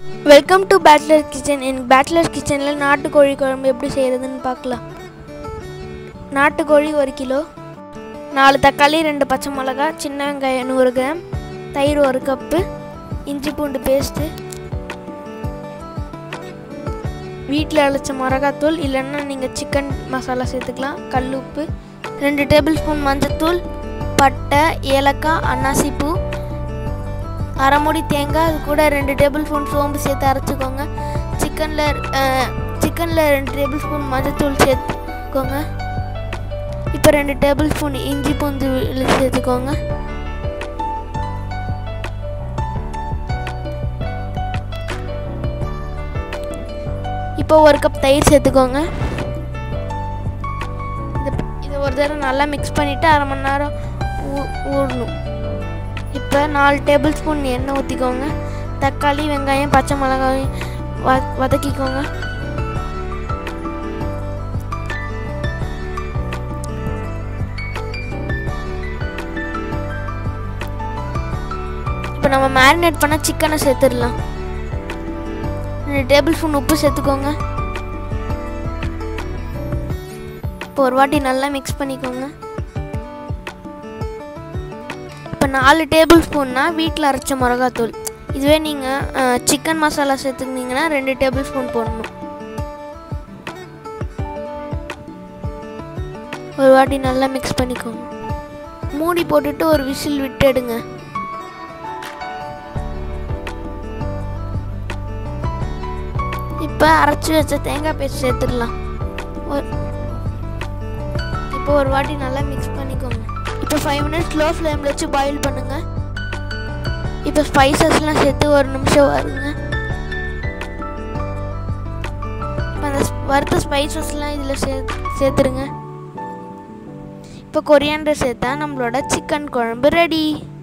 welcome to butler kitchen என் butler கிச்சனில் நாட்டுக்கோழி குழம்பு எப்படி செய்கிறதுன்னு பார்க்கலாம் நாட்டுக்கோழி ஒரு கிலோ நாலு தக்காளி ரெண்டு பச்சை மிளகா சின்ன வெங்காயம் நூறு கிராம் தயிர் ஒரு கப்பு இஞ்சி பூண்டு பேஸ்ட்டு வீட்டில் அழைச்ச மிளகாத்தூள் இல்லைன்னா நீங்கள் சிக்கன் மசாலா சேர்த்துக்கலாம் கல் உப்பு ரெண்டு டேபிள் ஸ்பூன் மஞ்சத்தூள் பட்டை ஏலக்காய் அன்னாசிப்பூ அரை மூடி தேங்காய் அது கூட ரெண்டு டேபிள் ஸ்பூன் சோம்பு சேர்த்து அரைச்சிக்கோங்க சிக்கனில் சிக்கனில் ரெண்டு டேபிள் ஸ்பூன் மஞ்சத்தூள் சேர்த்துக்கோங்க இப்போ ரெண்டு டேபிள் ஸ்பூன் இஞ்சி பூண்டு விழுது சேர்த்துக்கோங்க இப்போ ஒரு கப் தயிர் சேர்த்துக்கோங்க இது இதை ஒரு தடவை நல்லா மிக்ஸ் பண்ணிவிட்டு அரை மணி நேரம் ஊ- ஊறணும் இப்போ நாலு டேபிள் ஸ்பூன் எண்ணெய் ஊற்றிக்கோங்க தக்காளி வெங்காயம் பச்சை மிளகாயும் வ வதக்கிக்கோங்க இப்போ நம்ம மேரினேட் பண்ண சிக்கனை சேர்த்துடலாம் ரெண்டு டேபிள் ஸ்பூன் உப்பு சேர்த்துக்கோங்க இப்போ ஒரு வாட்டி நல்லா மிக்ஸ் பண்ணிக்கோங்க இப்போ நாலு டேபிள் ஸ்பூன்னா வீட்டில் அரைச்ச மிளகாத்தூள் இதுவே நீங்கள் சிக்கன் மசாலா சேர்த்துக்கினீங்கன்னா ரெண்டு டேபிள் ஸ்பூன் போடணும் ஒரு வாட்டி நல்லா மிக்ஸ் பண்ணிக்கோங்க மூடி போட்டுட்டு ஒரு விசில் விட்டு எடுங்க இப்போ அரைச்சி வச்ச தேங்காய் பேஸ்ட் சேர்த்துடலாம் ஒரு இப்போ ஒரு வாட்டி நல்லா மிக்ஸ் பண்ணிக்கோங்க இப்போ ஃபைவ் மினிட்ஸ் லோ ஃப்ளேமில் வச்சு பாயில் பண்ணுங்க இப்போ ஸ்பைசஸ்லாம் சேர்த்து ஒரு நிமிஷம் வருங்க இப்போ அந்த ஸ்- வறுத்த ஸ்பைசஸ்லாம் இதில் சே சேர்த்துருங்க இப்போ கொரியாண்டர் சேர்த்தா நம்மளோட சிக்கன் குழம்பு ரெடி